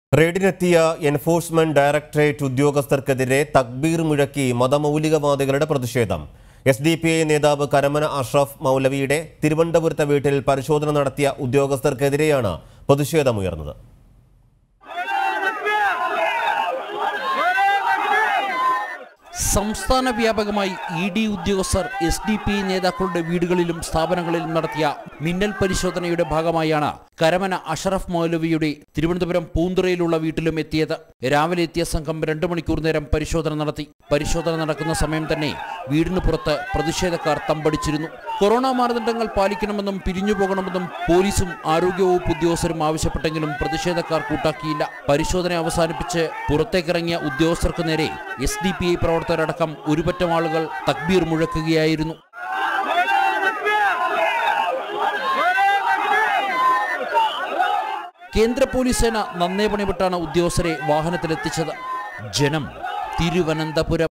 റെയ്ഡിനെത്തിയ enforcement directorate ഉദ്യോഗസ്ഥർക്കെതിരെ തക്ബീർ മുഴക്കി മതമൗലികവാദികളുടെ പ്രതിഷേധം എസ് ഡി പി ഐ നേതാവ് കരമന അഷ്റഫ് മൗലവിയുടെ തിരുവനന്തപുരത്തെ വീട്ടിൽ പരിശോധന നടത്തിയ ഉദ്യോഗസ്ഥർക്കെതിരെയാണ് പ്രതിഷേധമുയർന്നത് സംസ്ഥാന വ്യാപകമായി ഇ ഡി ഉദ്യോഗസ്ഥർ എസ് ഡി പി നേതാക്കളുടെ വീടുകളിലും സ്ഥാപനങ്ങളിലും നടത്തിയ മിന്നൽ പരിശോധനയുടെ ഭാഗമായാണ് കരമന അഷറഫ് മൗലവിയുടെ തിരുവനന്തപുരം പൂന്തുറയിലുള്ള വീട്ടിലും എത്തിയത് രാവിലെ എത്തിയ സംഘം രണ്ടു മണിക്കൂർ നേരം പരിശോധന നടത്തി പരിശോധന നടക്കുന്ന സമയം തന്നെ വീടിന് പുറത്ത് പ്രതിഷേധക്കാർ തമ്പടിച്ചിരുന്നു കൊറോണ മാനദണ്ഡങ്ങൾ പാലിക്കണമെന്നും പിരിഞ്ഞു പോകണമെന്നും പോലീസും ആരോഗ്യവകുപ്പ് ഉദ്യോഗസ്ഥരും ആവശ്യപ്പെട്ടെങ്കിലും പ്രതിഷേധക്കാർ കൂട്ടാക്കിയില്ല പരിശോധന അവസാനിപ്പിച്ച് പുറത്തേക്കിറങ്ങിയ ഉദ്യോഗസ്ഥർക്ക് നേരെ എസ് ഡി പി ഐ പ്രവർത്തകരടക്കം ഒരുപറ്റം ആളുകൾ തക്ബീർ മുഴക്കുകയായിരുന്നു കേന്ദ്ര പോലീസ് സേന നന്നേ പണിപ്പെട്ടാണ് ഉദ്യോഗസ്ഥരെ വാഹനത്തിലെത്തിച്ചത് ജനം തിരുവനന്തപുരം